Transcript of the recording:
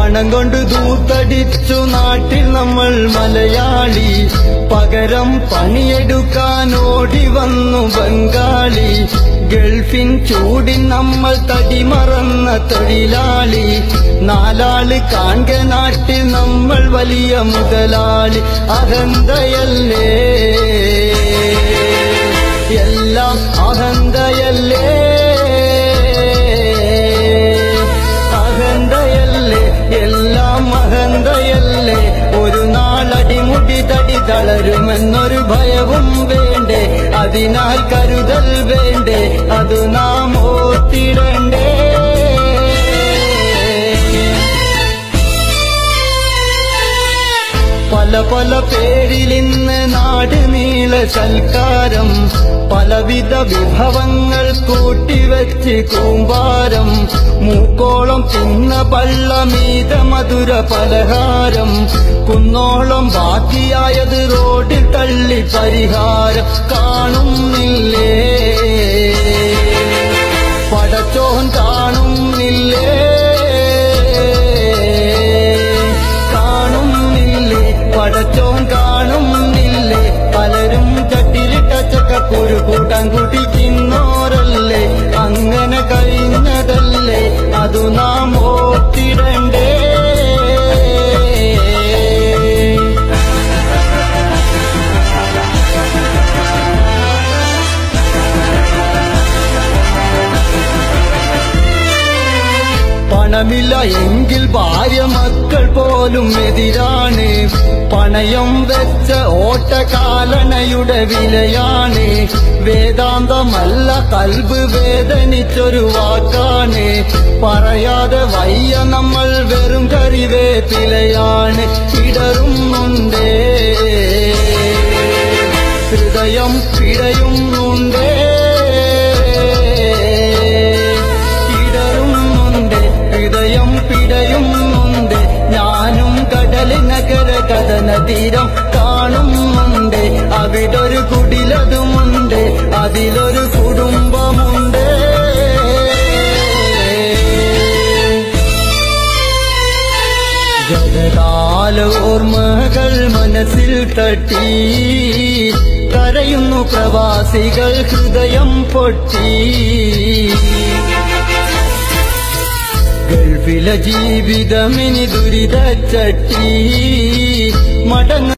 പണം കൊണ്ട് ദൂത്തടിച്ചു നാട്ടിൽ നമ്മൾ മലയാളി പകരം പണിയെടുക്കാൻ ഓടി വന്നു ബംഗാളി ഗൾഫിൻ ചൂടിൻ നമ്മൾ തടിമറന്ന തൊഴിലാളി നാലാള് കാൺക നാട്ടിൽ നമ്മൾ വലിയ മുതലാളി അഹന്തയല്ലേ എല്ലാം അഹന്തയല്ലേ അഹന്തയല്ലേ എല്ലാം അഹന്തയല്ലേ ഒരു നാളടിമുടി തടി തളരുമെന്നൊരു ഭയവും വേണ്ടേ അതിനാൽ കരുതൽ വേണ്ടേ അത് നാം ഓർത്തിടണ്ടേ പല പല പേരിലിന്ന് നാട് നീള സൽക്കാരം പലവിധ വിഭവങ്ങൾ കൂട്ടിവെച്ച് കൂമ്പാരം മൂക്കോളം തിന്ന പള്ളമീത മധുര പലഹാരം കുന്നോളം ബാക്കിയായത് റോഡിൽ തള്ളി പരിഹാരം കാണുന്നില്ലേ പടച്ചോൻ കാണുന്നില്ലേ കാണുന്നില്ലേ പടച്ചോൻ കാണുന്നില്ലേ പലരും ചട്ടിലിട്ട ചക്കക്കുരു കൂട്ടാൻ കുടിക്കുന്നോരല്ലേ അങ്ങനെ കഴിഞ്ഞതല്ലേ അതു നാം ഓർത്തിടണ്ടേ പണമില്ല എങ്കിൽ ഭാര്യ മക്കൾ പോലും എതിരാണ് പണയം വെച്ച ഓട്ടകാലണയുടെ വിലയാണ് വേദാന്തമല്ല കൽബ് വേദനിച്ചൊരു വാക്കാണ് പറയാതെ വയ്യ നമ്മൾ വെറും കറിവേപ്പിലയാണ് ഇടറുന്നുണ്ടേ ഹൃദയം പിടയുന്നുണ്ടേ ഇടറുന്നുണ്ട് ഹൃദയം പിടയുന്നുണ്ട് ഞാനും കടൽ നഗര കഥന തീരം കാണുന്നുണ്ട് അവിടൊരു കുടിലതുമുണ്ട് അതിലൊരു കുടുംബമുണ്ട് ഗതകാല ഓർമ്മകൾ മനസ്സിൽ തട്ടി കരയുന്നു പ്രവാസികൾ ഹൃദയം പൊട്ടി ഗൾഫിലെ ജീവിതമിനി ദുരിത ചട്ടി മടങ്ങ